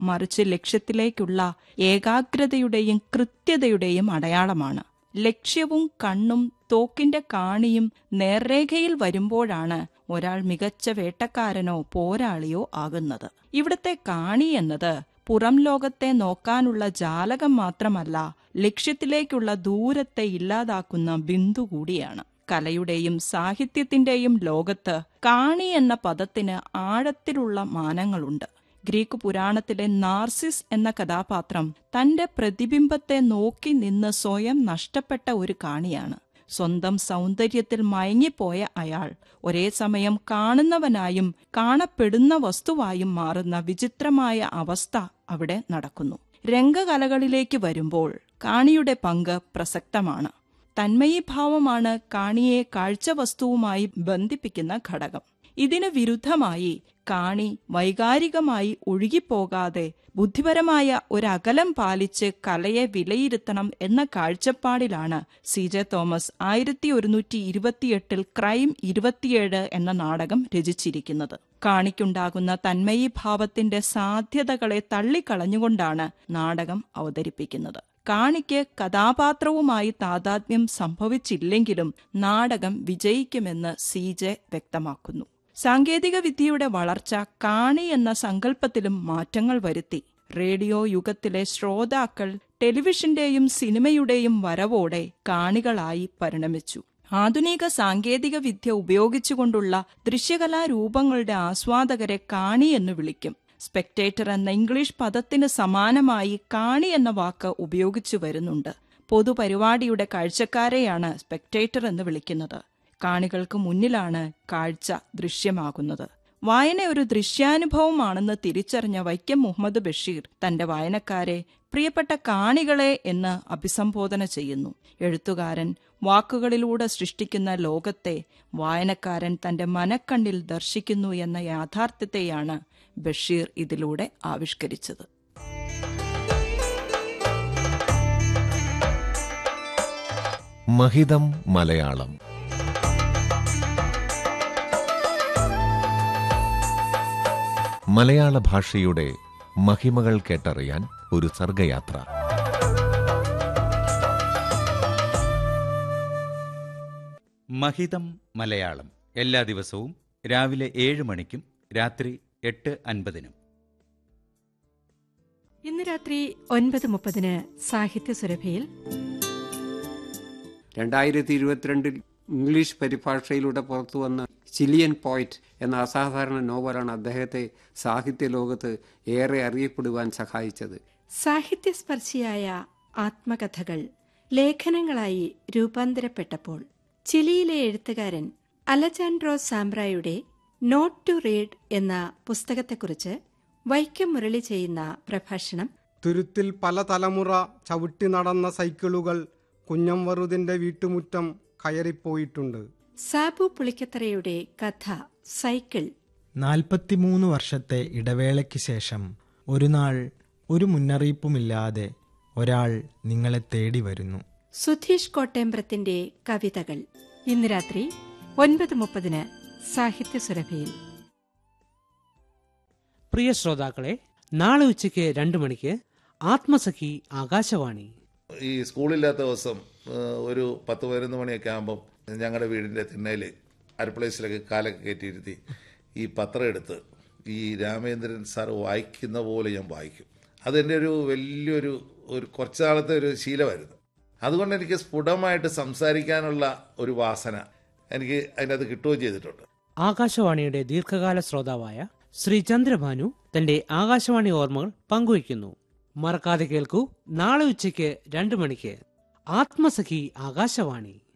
മറിച്ച് ലക്ഷ്യത്തിലേക്കുള്ള ഏകാഗ്രതയുടെയും കൃത്യതയുടെയും അടയാളമാണ് ലക്ഷ്യവും കണ്ണും തോക്കിന്റെ കാണിയും നേർരേഖയിൽ വരുമ്പോഴാണ് ഒരാൾ മികച്ച വേട്ടക്കാരനോ പോരാളിയോ ആകുന്നത് ഇവിടത്തെ കാണി എന്നത് പുറം ലോകത്തെ നോക്കാനുള്ള ജാലകം മാത്രമല്ല ലക്ഷ്യത്തിലേക്കുള്ള ദൂരത്തെ ഇല്ലാതാക്കുന്ന ബിന്ദു കൂടിയാണ് കലയുടെയും സാഹിത്യത്തിന്റെയും ലോകത്ത് കാണി എന്ന പദത്തിന് ആഴത്തിലുള്ള മാനങ്ങളുണ്ട് ഗ്രീക്ക് പുരാണത്തിലെ നാർസിസ് എന്ന കഥാപാത്രം തന്റെ പ്രതിബിംബത്തെ നോക്കി നിന്ന് സ്വയം നഷ്ടപ്പെട്ട ഒരു കാണിയാണ് സ്വന്തം സൗന്ദര്യത്തിൽ മയങ്ങിപ്പോയ അയാൾ ഒരേ സമയം കാണുന്നവനായും കാണപ്പെടുന്ന വസ്തുവായും മാറുന്ന വിചിത്രമായ അവസ്ഥ അവിടെ നടക്കുന്നു രംഗകലകളിലേക്ക് വരുമ്പോൾ കാണിയുടെ പങ്ക് പ്രസക്തമാണ് തന്മയീഭാവമാണ് കാണിയെ കാഴ്ചവസ്തുവുമായി ബന്ധിപ്പിക്കുന്ന ഘടകം ഇതിന് വിരുദ്ധമായി കാണി വൈകാരികമായി ഒഴുകിപ്പോകാതെ ബുദ്ധിപരമായ ഒരകലം പാലിച്ച് കലയെ വിലയിരുത്തണം എന്ന കാഴ്ചപ്പാടിലാണ് സി ജെ തോമസ് ആയിരത്തി ഒരുന്നൂറ്റി ഇരുപത്തിയെട്ടിൽ ക്രൈം ഇരുപത്തിയേഴ് എന്ന നാടകം രചിച്ചിരിക്കുന്നത് കാണിക്കുണ്ടാകുന്ന തന്മയീഭാവത്തിന്റെ സാധ്യതകളെ തള്ളിക്കളഞ്ഞുകൊണ്ടാണ് നാടകം അവതരിപ്പിക്കുന്നത് കാണിക്ക് കഥാപാത്രവുമായി താതാത്മ്യം സംഭവിച്ചില്ലെങ്കിലും നാടകം വിജയിക്കുമെന്ന് സി ജെ വ്യക്തമാക്കുന്നു സാങ്കേതിക വിദ്യയുടെ വളർച്ച കാണി എന്ന സങ്കല്പത്തിലും മാറ്റങ്ങൾ വരുത്തി റേഡിയോ യുഗത്തിലെ ശ്രോതാക്കൾ ടെലിവിഷന്റെയും സിനിമയുടെയും വരവോടെ കാണികളായി പരിണമിച്ചു ആധുനിക സാങ്കേതിക വിദ്യ ഉപയോഗിച്ചുകൊണ്ടുള്ള ദൃശ്യകലാരൂപങ്ങളുടെ ആസ്വാദകരെ കാണി എന്ന് വിളിക്കും സ്പെക്ടേറ്റർ എന്ന ഇംഗ്ലീഷ് പദത്തിന് സമാനമായി കാണി എന്ന വാക്ക് ഉപയോഗിച്ചു വരുന്നുണ്ട് പൊതുപരിപാടിയുടെ കാഴ്ചക്കാരെയാണ് സ്പെക്ടേറ്റർ എന്ന് വിളിക്കുന്നത് കാണികൾക്ക് മുന്നിലാണ് കാഴ്ച ദൃശ്യമാകുന്നത് വായന ഒരു ദൃശ്യാനുഭവമാണെന്ന് തിരിച്ചറിഞ്ഞ വൈക്കം മുഹമ്മദ് ബഷീർ തന്റെ വായനക്കാരെ പ്രിയപ്പെട്ട കാണികളെ എന്ന് അഭിസംബോധന ചെയ്യുന്നു എഴുത്തുകാരൻ വാക്കുകളിലൂടെ സൃഷ്ടിക്കുന്ന ലോകത്തെ വായനക്കാരൻ തന്റെ മനക്കണ്ണിൽ ദർശിക്കുന്നു എന്ന യാഥാർത്ഥ്യത്തെയാണ് ബഷീർ ഇതിലൂടെ ആവിഷ്കരിച്ചത് മഹിതം മലയാളം മലയാള ഭാഷയുടെ മഹിമകൾ കേട്ടറിയാൻ ഒരു സർഗയാത്ര മഹിതം മലയാളം എല്ലാ ദിവസവും രാവിലെ ഏഴ് മണിക്കും രാത്രി എട്ട് അൻപതിനും ഇന്ന് രാത്രി ഒൻപത് മുപ്പതിന് സാഹിത്യ സുരഭിയിൽ രണ്ടായിരത്തി ഇരുപത്തിരണ്ടിൽ ഇംഗ്ലീഷ് പരിഭാഷയിലൂടെ പുറത്തു വന്ന ചിലിയൻ പോയിറ്റ് എന്ന അസാധാരണ നോവലാണ് അദ്ദേഹത്തെ സാഹിത്യ ലോകത്ത് ഏറെ അറിയപ്പെടുവാൻ സഹായിച്ചത് സാഹിത്യസ്പർശിയായ ആത്മകഥകൾ ലേഖനങ്ങളായി രൂപാന്തരപ്പെട്ടപ്പോൾ ചിലിയിലെ എഴുത്തുകാരൻ അലജാൻഡ്രോ സാംബ്രായുടെ നോട്ട് ടു റീഡ് എന്ന പുസ്തകത്തെക്കുറിച്ച് വൈക്കം മുരളി ചെയ്യുന്ന പ്രഭാഷണം തുരുത്തിൽ പല തലമുറ ചവിട്ടി നടന്ന സൈക്കിളുകൾ കുഞ്ഞംവറുതിന്റെ വീട്ടുമുറ്റം കയറിപ്പോയിട്ടുണ്ട് സാബു പുളിക്കത്തറയുടെ കഥ സൈക്കിൾ നാൽപ്പത്തിമൂന്ന് വർഷത്തെ ഇടവേളയ്ക്ക് ശേഷം ഒരു നാൾ ഒരു മുന്നറിയിപ്പുമില്ലാതെ ഒരാൾ നിങ്ങളെ തേടി വരുന്നു സുധീഷ് കോട്ടേമ്പ്രത്തിന്റെ കവിതകൾ ഇന്ന് രാത്രി ഒൻപത് മുപ്പതിന് സാഹിത്യ സുരഭിയിൽ പ്രിയ ശ്രോതാക്കളെ നാളെ ഉച്ചയ്ക്ക് രണ്ടു മണിക്ക് ആത്മസഖി ആകാശവാണി ഈ സ്കൂളില്ലാത്ത ദിവസം ആ, ഒരു പത്ത് പതിനൊന്ന് മണിയൊക്കെ ആകുമ്പം ഞങ്ങളുടെ വീടിൻ്റെ തിണ്ണയിൽ അരപ്ലേസിലൊക്കെ കാലൊക്കെ കയറ്റിയിരുത്തി ഈ പത്രം എടുത്ത് ഈ രാമേന്ദ്രൻ സാർ വായിക്കുന്ന പോലെ ഞാൻ വായിക്കും അതെൻ്റെ ഒരു വലിയൊരു ഒരു കുറച്ച് നാളത്തെ ഒരു ശീലമായിരുന്നു അതുകൊണ്ട് എനിക്ക് സ്ഫുടമായിട്ട് സംസാരിക്കാനുള്ള ഒരു വാസന എനിക്ക് അതിനകത്ത് കിട്ടുകയും ചെയ്തിട്ടുണ്ട് ആകാശവാണിയുടെ ദീർഘകാല ശ്രോതാവായ ശ്രീ ചന്ദ്രഭാനു തന്റെ ആകാശവാണി ഓർമ്മകൾ പങ്കുവയ്ക്കുന്നു മറക്കാതെ കേൾക്കൂ നാളെ ഉച്ചയ്ക്ക് രണ്ടു മണിക്ക് ആത്മസഖി ആകാശവാണി